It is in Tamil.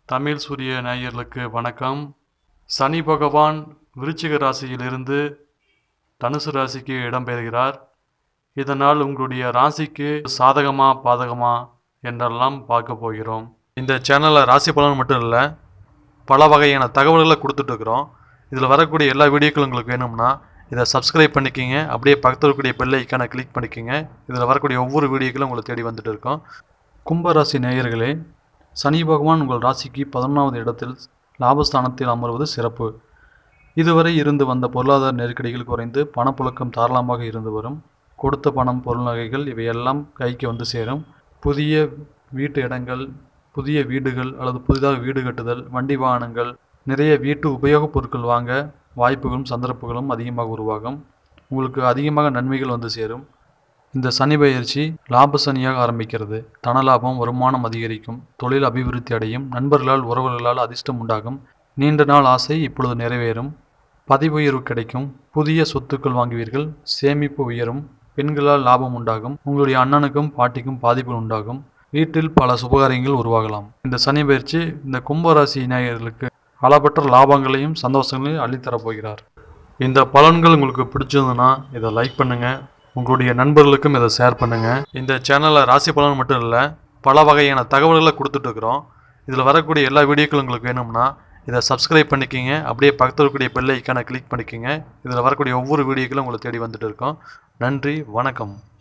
தமிழ் சூரிய நேயர்களுக்கு வணக்கம் சனி பகவான் விருச்சிக ராசியிலிருந்து தனுசு ராசிக்கு இடம்பெறுகிறார் இதனால் உங்களுடைய ராசிக்கு சாதகமா பாதகமா என்றெல்லாம் பார்க்க போகிறோம் இந்த சேனலில் ராசி பலன் மட்டும் இல்லை பல வகையான தகவல்களை கொடுத்துட்ருக்குறோம் இதில் வரக்கூடிய எல்லா வீடியோக்களும் உங்களுக்கு வேணும்னா இதை சப்ஸ்கிரைப் பண்ணிக்கிங்க அப்படியே பக்கத்தில் இருக்கக்கூடிய பெல் ஐக்கானை கிளிக் பண்ணிக்கிங்க இதில் வரக்கூடிய ஒவ்வொரு வீடியோக்களும் உங்களை தேடி வந்துட்டு இருக்கோம் கும்பராசி நேயர்களே சனி பகவான் உங்கள் ராசிக்கு பதினொன்றாவது இடத்தில் லாபஸ்தானத்தில் அமர்வது சிறப்பு இதுவரை இருந்து வந்த பொருளாதார நெருக்கடிகள் குறைந்து பணப்புழக்கம் தாராளமாக இருந்து வரும் கொடுத்த பணம் பொருள் நகைகள் இவையெல்லாம் கைக்கு வந்து சேரும் புதிய வீட்டு இடங்கள் புதிய வீடுகள் அல்லது புதிதாக வீடு கட்டுதல் வண்டி வாகனங்கள் நிறைய வீட்டு உபயோகப் பொருட்கள் வாங்க வாய்ப்புகளும் சந்தர்ப்பங்களும் அதிகமாக உருவாகும் உங்களுக்கு அதிகமாக நன்மைகள் வந்து சேரும் இந்த சனி பயிற்சி லாப சனியாக ஆரம்பிக்கிறது தன லாபம் வருமானம் அதிகரிக்கும் தொழில் அபிவிருத்தி அடையும் நண்பர்களால் உறவுகளால் அதிர்ஷ்டம் உண்டாகும் நீண்ட நாள் ஆசை இப்பொழுது நிறைவேறும் பதவி உயர்வு கிடைக்கும் புதிய சொத்துக்கள் வாங்குவீர்கள் சேமிப்பு உயரும் பெண்களால் லாபம் உண்டாகும் உங்களுடைய அண்ணனுக்கும் பாட்டிக்கும் பாதிப்பு உண்டாகும் வீட்டில் பல சுபகாரியங்கள் உருவாகலாம் இந்த சனி பயிற்சி இந்த கும்பராசி நேயர்களுக்கு அளவற்ற லாபங்களையும் சந்தோஷங்களையும் அள்ளித்தரப் போகிறார் இந்த பலன்கள் உங்களுக்கு பிடிச்சிருந்ததுன்னா இதை லைக் பண்ணுங்க உங்களுடைய நண்பர்களுக்கும் இதை ஷேர் பண்ணுங்க இந்த சேனலில் ராசி பலன் மட்டும் இல்லை பல வகையான தகவல்களை கொடுத்துட்டு இருக்கிறோம் இதில் வரக்கூடிய எல்லா வீடியோக்களும் உங்களுக்கு வேணும்னா இதை சப்ஸ்கிரைப் பண்ணிக்கிங்க அப்படியே பக்கத்தில் இருக்கக்கூடிய பெல் ஐக்கானை கிளிக் பண்ணிக்கிங்க இதில் வரக்கூடிய ஒவ்வொரு வீடியோக்களும் உங்களை தேடி வந்துட்டு இருக்கோம் நன்றி வணக்கம்